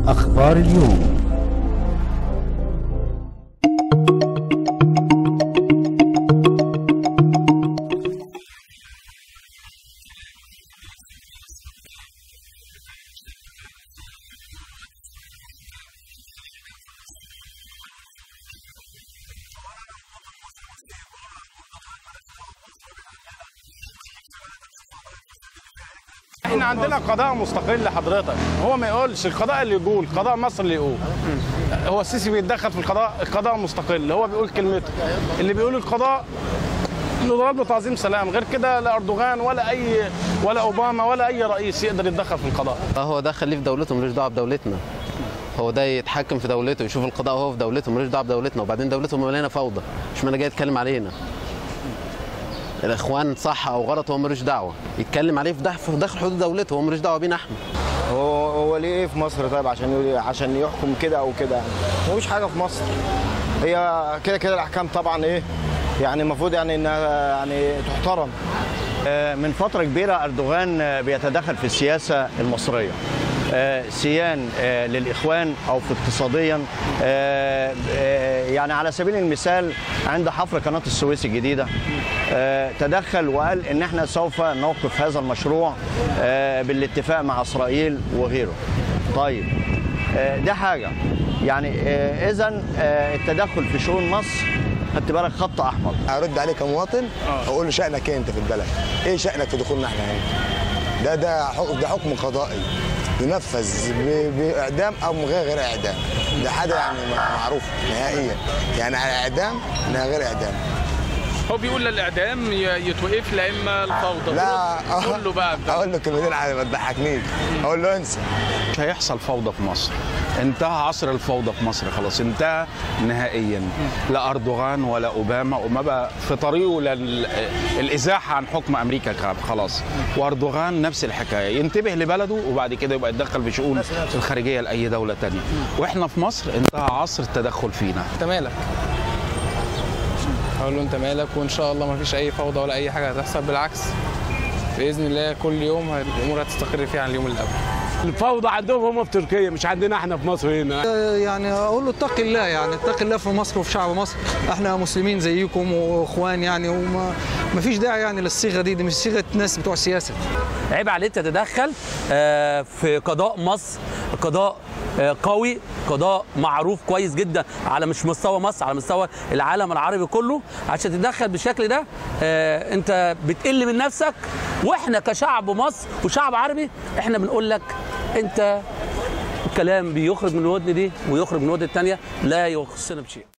أخبار اليوم احنا عندنا قضاء مستقل حضرتك هو ما يقولش القضاء اللي يقول قضاء مصر اللي يقول هو السيسي بيتدخل في القضاء القضاء مستقل هو بيقول كلمته اللي بيقول القضاء نضرب له تعظيم سلام غير كده لا اردوغان ولا اي ولا اوباما ولا اي رئيس يقدر يتدخل في القضاء هو ده خليه في دولته ملوش دعوه بدولتنا هو ده يتحكم في دولته يشوف القضاء وهو في دولته ملوش دعوه بدولتنا وبعدين دولته مليانه فوضى مش معنى جاي يتكلم علينا الاخوان صح او غلط هو ملوش دعوه يتكلم عليه في داخل في داخل حدود دولته هو ملوش دعوه بينا احنا هو هو ليه ايه في مصر طيب عشان يقول عشان يحكم كده او كده يعني مفيش حاجه في مصر هي كده كده الاحكام طبعا ايه يعني المفروض يعني انها يعني تحترم من فترة كبيرة أردوغان بيتدخل في السياسة المصرية سيان للإخوان أو في اقتصاديا يعني على سبيل المثال عند حفر قناة السويس الجديدة تدخل وقال إن احنا سوف نوقف هذا المشروع بالاتفاق مع إسرائيل وغيره طيب ده حاجة يعني إذا التدخل في شؤون مصر خدت بالك خط احمر ارد عليه كمواطن اقول له شانك إيه انت في البلد ايه شانك في دخولنا احنا هنا ده ده حكم ده حكم قضائي ينفذ ب- باعدام او من غير غير اعدام ده حاجه يعني معروفه نهائيا يعني على اعدام انها غير اعدام هو بيقول للاعدام ي- يتوقف لا اما الفوضى لا قول له بقى اقول له كلمتين على ما تضحكنيش اقول له انسى مش هيحصل فوضى في مصر انتهى عصر الفوضى في مصر خلاص انتهى نهائيا لا اردوغان ولا اوباما وما بقى في طريقه للازاحه عن حكم امريكا خلاص واردوغان نفس الحكايه ينتبه لبلده وبعد كده يبقى يتدخل في شؤون الخارجيه لاي دوله تانية واحنا في مصر انتهى عصر التدخل فينا انت مالك هقول له انت مالك وان شاء الله ما فيش اي فوضى ولا اي حاجه هتحصل بالعكس باذن الله كل يوم الامور هتستقر فيها عن اليوم اللي قبله الفوضى عندهم هم في تركيا مش عندنا احنا في مصر هنا يعني اقول له اتق الله يعني اتق الله في مصر وفي شعب مصر احنا مسلمين زيكم واخوان يعني وما ما فيش داعي يعني للصيغه دي دي مش صيغه ناس بتوع سياسه عيب عليك تتدخل آه، في قضاء مصر قضاء آه، قوي قضاء معروف كويس جدا على مش مستوى مصر على مستوى العالم العربي كله عشان تتدخل بالشكل ده آه، انت بتقل من نفسك واحنا كشعب مصر وشعب عربي احنا بنقول لك انت الكلام بيخرج من الودن دي ويخرج من الودن الثانيه لا يخصنا بشيء